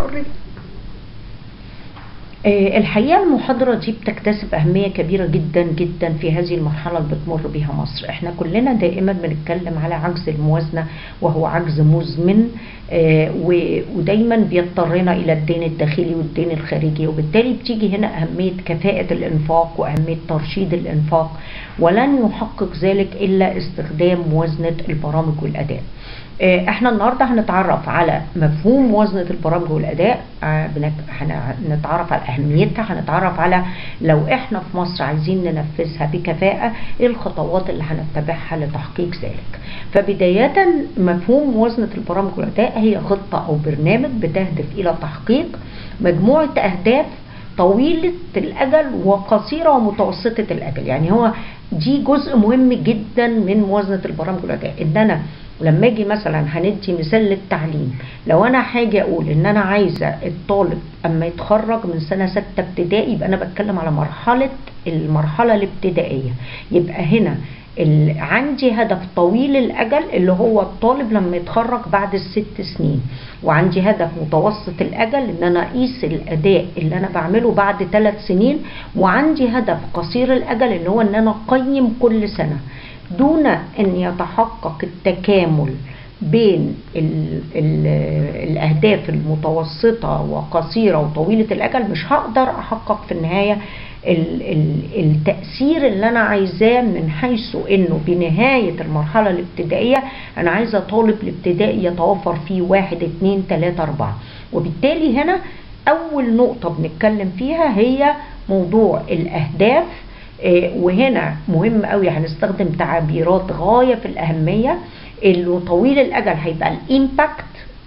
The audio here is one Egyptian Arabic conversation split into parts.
آه، الحقيقة المحاضرة دي بتكتسب أهمية كبيرة جدا جدا في هذه المرحلة اللي بتمر بها مصر احنا كلنا دائما بنتكلم على عجز الموازنة وهو عجز مزمن آه، و- ودايما بيضطرنا إلى الدين الداخلي والدين الخارجي وبالتالي بتيجي هنا أهمية كفاءة الإنفاق وأهمية ترشيد الإنفاق ولن يحقق ذلك إلا استخدام موازنة البرامج والأداء آه، احنا النهارده هنتعرف على مفهوم موازنه البرامج والاداء آه، بنك- هنتعرف على اهميتها هنتعرف على لو احنا في مصر عايزين ننفذها بكفاءه ايه الخطوات اللي هنتبعها لتحقيق ذلك فبدايه مفهوم موازنه البرامج والاداء هي خطه او برنامج بتهدف الى تحقيق مجموعه اهداف طويلة الأجل وقصيرة ومتوسطة الأجل يعني هو دي جزء مهم جدا من موازنة البرامج والأداء إن أنا لما اجي مثلا هندي مثال للتعليم لو انا حاجه اقول ان انا عايزه الطالب اما يتخرج من سنه سته ابتدائي يبقى انا بتكلم على مرحله المرحله الابتدائيه يبقى هنا ال- عندي هدف طويل الاجل اللي هو الطالب لما يتخرج بعد الست سنين وعندي هدف متوسط الاجل ان انا اقيس الاداء اللي انا بعمله بعد ثلاث سنين وعندي هدف قصير الاجل اللي هو ان انا اقيم كل سنه دون ان يتحقق التكامل بين ال ال الاهداف المتوسطه وقصيره وطويله الاجل مش هقدر احقق في النهايه ال ال التاثير اللي انا عايزاه من حيث انه بنهايه المرحله الابتدائيه انا عايزه طالب الابتدائي يتوفر فيه واحد اتنين تلاته اربعه وبالتالي هنا اول نقطه بنتكلم فيها هي موضوع الاهداف آه، وهنا مهم قوي هنستخدم تعبيرات غايه في الاهميه اللي طويل الاجل هيبقى الامباكت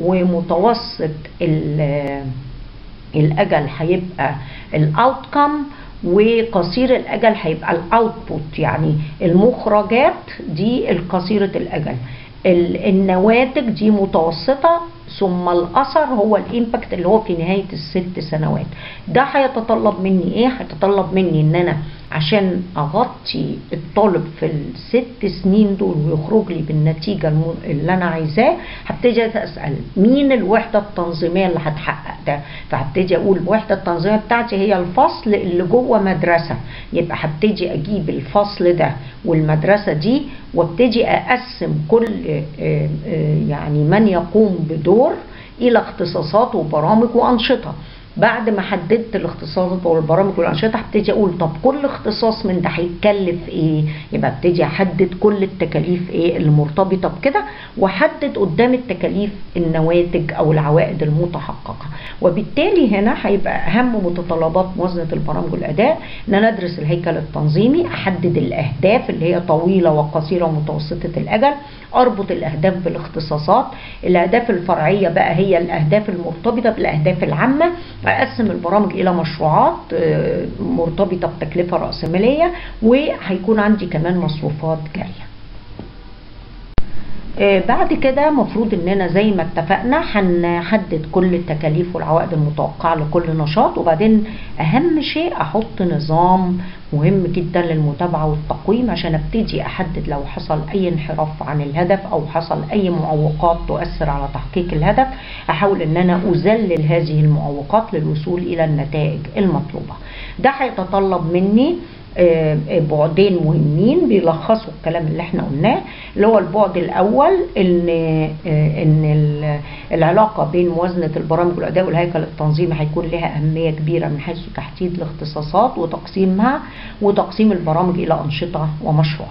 ومتوسط ال- الاجل هيبقى الاوتكم وقصير الاجل هيبقى الاوتبوت يعني المخرجات دي القصيره الاجل ال- النواتج دي متوسطه ثم الاثر هو الامباكت اللي هو في نهايه الست سنوات ده هيتطلب مني ايه هيتطلب مني ان انا عشان اغطي الطالب في الست سنين دول ويخرج لي بالنتيجه الم- اللي انا عايزاه هبتدي اسال مين الوحده التنظيميه اللي هتحقق ده فهبتدي اقول الوحده التنظيميه بتاعتي هي الفصل اللي جوه مدرسه يبقى هبتدي اجيب الفصل ده والمدرسه دي وابتدي اقسم كل آه، آه، يعني من يقوم بدور الى اختصاصات وبرامج وانشطه بعد ما حددت الاختصاصات والبرامج والانشطه هبتدي اقول طب كل اختصاص من ده هيتكلف ايه يبقى ابتدي احدد كل التكاليف ايه اللي مرتبطه بكده واحدد قدام التكاليف النواتج او العوائد المتحققه وبالتالي هنا هيبقى اهم متطلبات موازنه البرامج والاداء ان انا ادرس الهيكل التنظيمي احدد الاهداف اللي هي طويله وقصيره ومتوسطه الاجل اربط الاهداف بالاختصاصات الاهداف الفرعيه بقى هي الاهداف المرتبطه بالاهداف العامه اقسم البرامج الى مشروعات آه، مرتبطه بتكلفه راسماليه وهيكون عندي كمان مصروفات جاريه آه، بعد كده مفروض اننا زي ما اتفقنا هنحدد كل التكاليف والعوائد المتوقعه لكل نشاط وبعدين اهم شيء احط نظام مهم جدا للمتابعه والتقويم عشان ابتدي احدد لو حصل اي انحراف عن الهدف او حصل اي معوقات تؤثر على تحقيق الهدف احاول ان انا اذلل هذه المعوقات للوصول الى النتائج المطلوبه ده هيتطلب مني آه، آه، بعدين مهمين بيلخصوا الكلام اللي احنا قلناه اللي هو البعد الاول ان آه، ان ال- العلاقه بين موازنه البرامج والاداء والهيكل التنظيمي هيكون لها اهميه كبيره من حيث تحديد الاختصاصات وتقسيمها وتقسيم البرامج الى انشطه ومشروعات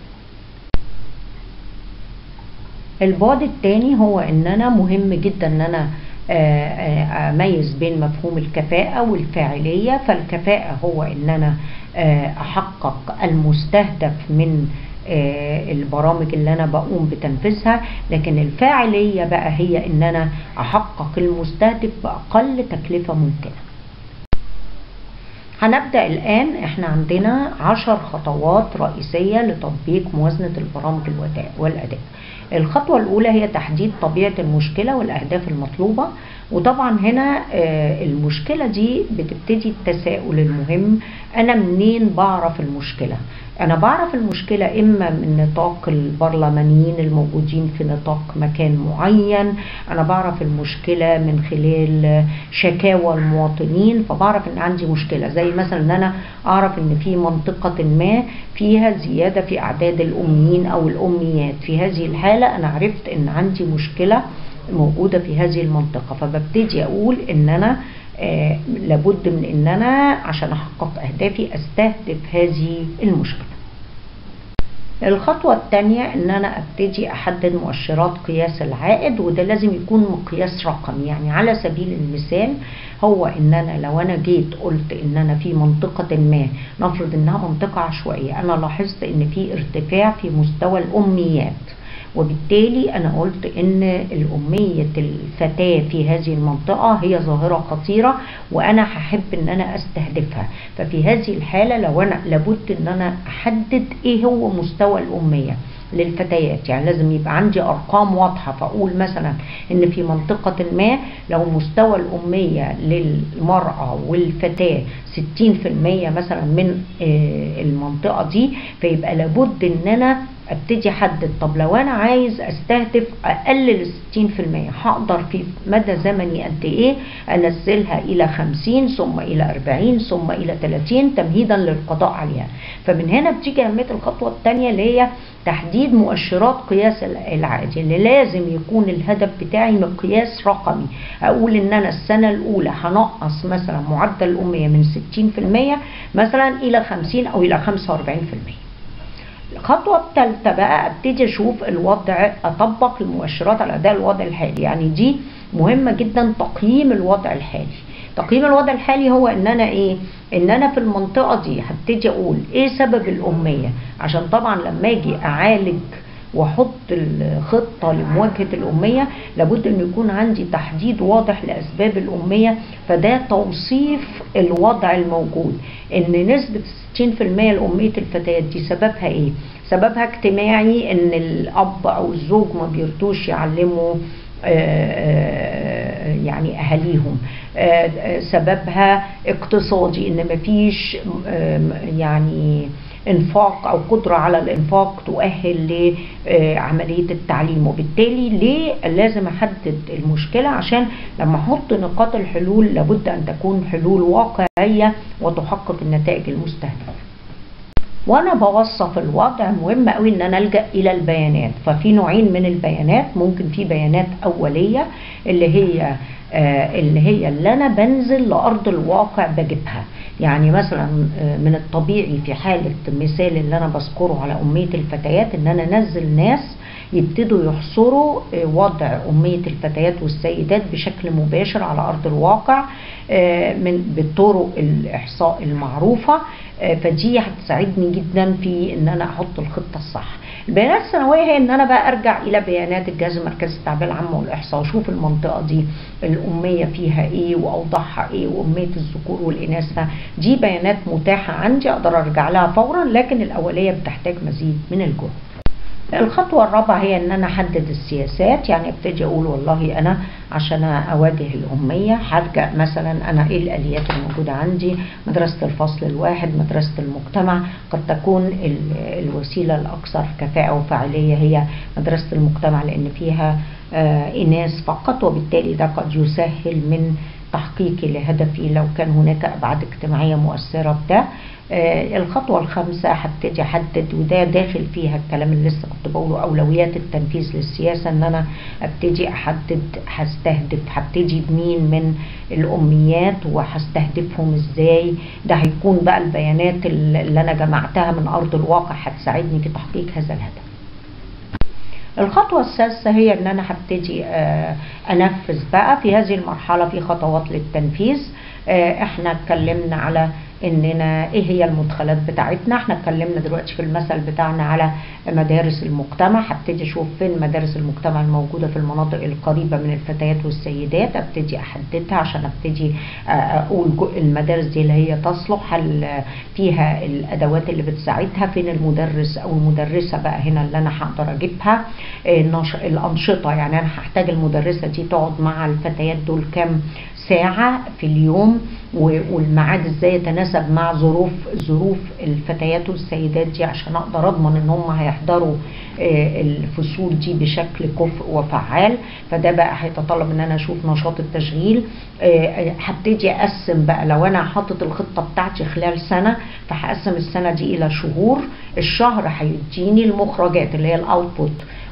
البعد الثاني هو ان انا مهم جدا ان انا آه، آه، اميز بين مفهوم الكفاءة والفاعلية فالكفاءة هو ان انا آه، احقق المستهدف من آه، البرامج اللي انا بقوم بتنفيذها لكن الفاعلية بقى هي ان انا احقق المستهدف باقل تكلفة ممكنة هنبدأ الآن احنا عندنا عشر خطوات رئيسية لتطبيق موازنة البرامج الوداء والأداء الخطوة الأولى هي تحديد طبيعة المشكلة والأهداف المطلوبة وطبعا هنا آه، المشكلة دي بتبتدي التساؤل المهم أنا منين بعرف المشكلة أنا بعرف المشكلة إما من نطاق البرلمانيين الموجودين في نطاق مكان معين أنا بعرف المشكلة من خلال شكاوى المواطنين فبعرف إن عندي مشكلة زي مثلا إن أنا أعرف إن في منطقة ما فيها زيادة في أعداد الأميين أو الأميات في هذه الحالة أنا عرفت إن عندي مشكلة موجودة في هذه المنطقة فببتدي أقول إن أنا آه لابد من إن أنا عشان أحقق أهدافي أستهدف هذه المشكلة الخطوة الثانية ان انا ابتدي احدد مؤشرات قياس العائد وده لازم يكون مقياس رقمي يعني على سبيل المثال هو ان انا لو انا جيت قلت ان انا في منطقة ما نفرض انها منطقة عشوائية انا لاحظت ان في ارتفاع في مستوى الاميات وبالتالي أنا قلت إن الأمية الفتاة في هذه المنطقة هي ظاهرة خطيرة وأنا هحب إن أنا أستهدفها ففي هذه الحالة لو أنا لابد إن أنا أحدد إيه هو مستوى الأمية للفتيات يعني لازم يبقى عندي ارقام واضحه فاقول مثلا ان في منطقه ما لو مستوى الاميه للمراه والفتاه 60% مثلا من المنطقه دي فيبقى لابد ان انا ابتدي احدد طب لو انا عايز استهدف اقلل ال 60% هقدر في مدى زمني قد ايه انزلها الى 50 ثم الى 40 ثم الى 30 تمهيدا للقضاء عليها فمن هنا بتيجي اهميه الخطوه الثانيه اللي هي تحديد مؤشرات قياس العائد اللي لازم يكون الهدف بتاعي مقياس رقمي اقول ان انا السنه الاولى هنقص مثلا معدل الاميه من 60% مثلا الى 50 او الى 45% الخطوة الثالثة بقى ابتدي اشوف الوضع اطبق المؤشرات على اداء الوضع الحالي يعني دي مهمة جدا تقييم الوضع الحالي تقييم الوضع الحالي هو ان انا ايه ان انا في المنطقة دي هبتدي اقول ايه سبب الامية عشان طبعا لما اجي اعالج واحط الخطه لمواجهه الاميه لابد ان يكون عندي تحديد واضح لاسباب الاميه فده توصيف الوضع الموجود ان نسبه 60% لاميه الفتيات دي سببها ايه سببها اجتماعي ان الاب او الزوج ما بيرضوش يعلموا يعني اهاليهم سببها اقتصادي ان مفيش يعني انفاق او قدره على الانفاق تؤهل لعمليه التعليم وبالتالي ليه لازم احدد المشكله عشان لما احط نقاط الحلول لابد ان تكون حلول واقعيه وتحقق النتائج المستهدفه وانا بوصف الوضع مهم قوي ان انا الجا الى البيانات ففي نوعين من البيانات ممكن في بيانات اوليه اللي هي آه اللي هي اللي انا بنزل لارض الواقع بجيبها يعني مثلا من الطبيعي في حالة مثال اللي أنا بذكره على أمية الفتيات إن أنا أنزل ناس يبتدوا يحصروا وضع أمية الفتيات والسيدات بشكل مباشر على أرض الواقع من بطرق الإحصاء المعروفة فدي هتساعدني جدا في إن أنا أحط الخطة الصح. البيانات السنوية هي إن أنا بقى أرجع إلى بيانات الجهاز المركزي للتعبئة العامة والإحصاء وأشوف المنطقة دي الأمية فيها إيه وأوضاعها إيه وأمية الذكور والإناث دي بيانات متاحة عندي أقدر أرجع لها فورا لكن الأولية بتحتاج مزيد من الجهد. الخطوة الرابعة هي ان انا احدد السياسات يعني ابتدي اقول والله انا عشان اواجه الامية هلجأ مثلا انا ايه الاليات الموجودة عندي مدرسة الفصل الواحد مدرسة المجتمع قد تكون الوسيلة الاكثر كفاءة وفاعلية هي مدرسة المجتمع لان فيها آه اناث فقط وبالتالي ده قد يسهل من تحقيقي لهدفي لو كان هناك ابعاد اجتماعيه مؤثره بده آه الخطوه الخامسه هبتدي احدد وده داخل فيها الكلام اللي لسه كنت بقوله اولويات التنفيذ للسياسه ان انا ابتدي احدد هستهدف هبتدي بمين من الاميات وهستهدفهم ازاي ده هيكون بقى البيانات اللي انا جمعتها من ارض الواقع هتساعدني في تحقيق هذا الهدف الخطوة السادسة هي ان انا هبتدي انفذ بقى في هذه المرحلة في خطوات للتنفيذ احنا اتكلمنا على اننا ايه هي المدخلات بتاعتنا احنا اتكلمنا دلوقتي في المثل بتاعنا على مدارس المجتمع هبتدي اشوف فين مدارس المجتمع الموجوده في المناطق القريبه من الفتيات والسيدات ابتدي احددها عشان ابتدي اقول المدارس دي اللي هي تصلح هل فيها الادوات اللي بتساعدها فين المدرس او المدرسه بقى هنا اللي انا هقدر اجيبها الانشطه يعني انا هحتاج المدرسه دي تقعد مع الفتيات دول كام ساعة في اليوم والميعاد ازاي يتناسب مع ظروف ظروف الفتيات والسيدات دي عشان اقدر اضمن ان هم هيحضروا الفصول دي بشكل كفء وفعال فده بقى هيتطلب ان انا اشوف نشاط التشغيل هبتدي اقسم بقى لو انا حاطط الخطه بتاعتي خلال سنه فهقسم السنه دي الى شهور الشهر هيديني المخرجات اللي هي الاوتبوت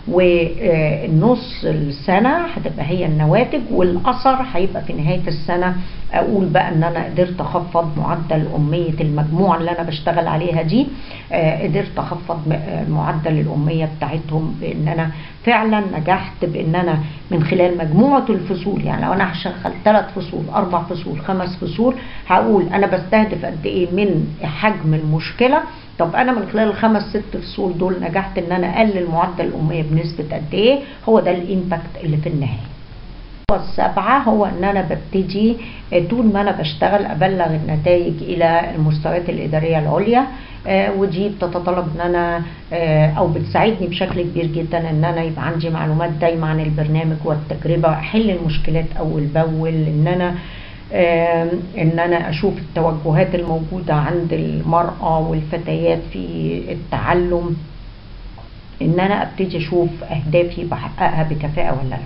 والنص السنة هتبقى هي النواتج والأثر هيبقى في نهاية السنة أقول بقى إن أنا قدرت أخفض معدل أمية المجموعة اللي أنا بشتغل عليها دي قدرت أخفض معدل الأمية بتاعتهم بإن أنا فعلا نجحت بإن أنا من خلال مجموعة الفصول يعني لو أنا هشغل ثلاث فصول أربع فصول خمس فصول هقول أنا بستهدف قد إيه من حجم المشكلة طب انا من خلال الخمس ست فصول دول نجحت ان انا اقلل معدل الاميه بنسبه قد ايه هو ده الامباكت اللي في النهايه السبعة هو ان انا ببتدي طول ما انا بشتغل ابلغ النتائج الى المستويات الادارية العليا ودي بتتطلب ان انا او بتساعدني بشكل كبير جدا ان انا يبقى عندي معلومات دايما عن البرنامج والتجربة احل المشكلات اول باول ان انا ان انا اشوف التوجهات الموجودة عند المرأة والفتيات في التعلم ان انا ابتدي اشوف اهدافي بحققها بكفاءة ولا لا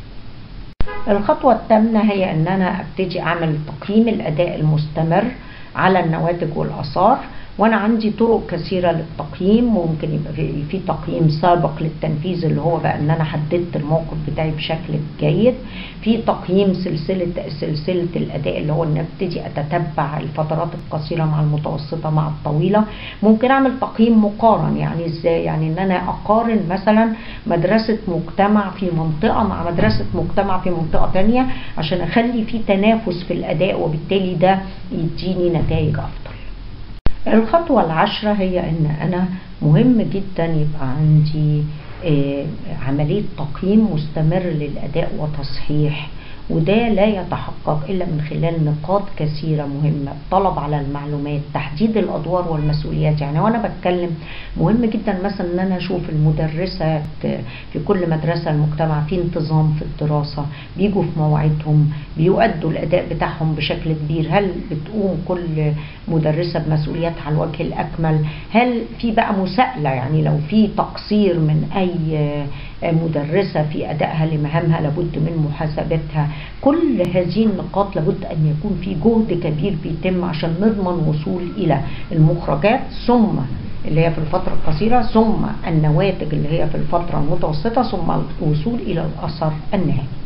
الخطوة الثامنة هي ان انا ابتدي اعمل تقييم الاداء المستمر على النواتج والاثار وانا عندي طرق كثيره للتقييم ممكن يبقى في, في تقييم سابق للتنفيذ اللي هو بقى ان انا حددت الموقف بتاعي بشكل جيد في تقييم سلسله سلسله الاداء اللي هو ان ابتدي اتتبع الفترات القصيره مع المتوسطه مع الطويله ممكن اعمل تقييم مقارن يعني ازاي يعني ان انا اقارن مثلا مدرسه مجتمع في منطقه مع مدرسه مجتمع في منطقه ثانيه عشان اخلي في تنافس في الاداء وبالتالي ده يديني نتائج افضل الخطوة العشرة هي ان انا مهم جدا يبقى عندي عملية تقييم مستمر للأداء وتصحيح وده لا يتحقق إلا من خلال نقاط كثيرة مهمة الطلب على المعلومات تحديد الأدوار والمسؤوليات يعني وأنا بتكلم مهم جدا مثلا أن أنا أشوف المدرسة في كل مدرسة المجتمع في انتظام في الدراسة بيجوا في مواعيدهم بيؤدوا الأداء بتاعهم بشكل كبير هل بتقوم كل مدرسة بمسؤولياتها على الوجه الأكمل هل في بقى مساءلة يعني لو في تقصير من أي مدرسة في أدائها لمهامها لابد من محاسبتها كل هذه النقاط لابد أن يكون في جهد كبير بيتم عشان نضمن وصول إلى المخرجات ثم اللي هي في الفترة القصيرة ثم النواتج اللي هي في الفترة المتوسطة ثم الوصول إلى الأثر النهائي